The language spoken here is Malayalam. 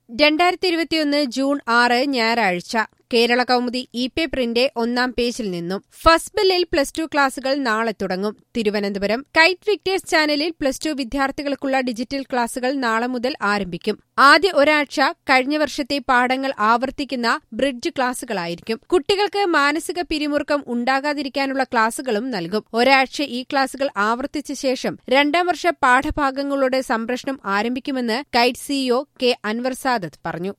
രണ്ടായിരത്തി ഇരുപത്തിയൊന്ന് ജൂൺ ആറ് ഞായറാഴ്ച കേരള കൗമുദി ഇ പേപ്പറിന്റെ ഒന്നാം പേജിൽ നിന്നും ഫസ്റ്റ് ബില്ലിൽ പ്ലസ് ടു ക്ലാസുകൾ നാളെ തുടങ്ങും തിരുവനന്തപുരം കൈറ്റ് വിക്ടേഴ്സ് ചാനലിൽ പ്ലസ് ടു വിദ്യാർത്ഥികൾക്കുള്ള ഡിജിറ്റൽ ക്ലാസുകൾ നാളെ മുതൽ ആരംഭിക്കും ആദ്യ ഒരാഴ്ച കഴിഞ്ഞ വർഷത്തെ പാഠങ്ങൾ ആവർത്തിക്കുന്ന ബ്രിഡ്ജ് ക്ലാസുകളായിരിക്കും കുട്ടികൾക്ക് മാനസിക പിരിമുറുക്കം ഉണ്ടാകാതിരിക്കാനുള്ള ക്ലാസുകളും നൽകും ഒരാഴ്ച ഈ ക്ലാസുകൾ ആവർത്തിച്ച ശേഷം രണ്ടാം വർഷ പാഠഭാഗങ്ങളുടെ സംപ്രഷണം ആരംഭിക്കുമെന്ന് കൈറ്റ് സിഇഒ കെ അൻവർ സാദത്ത് പറഞ്ഞു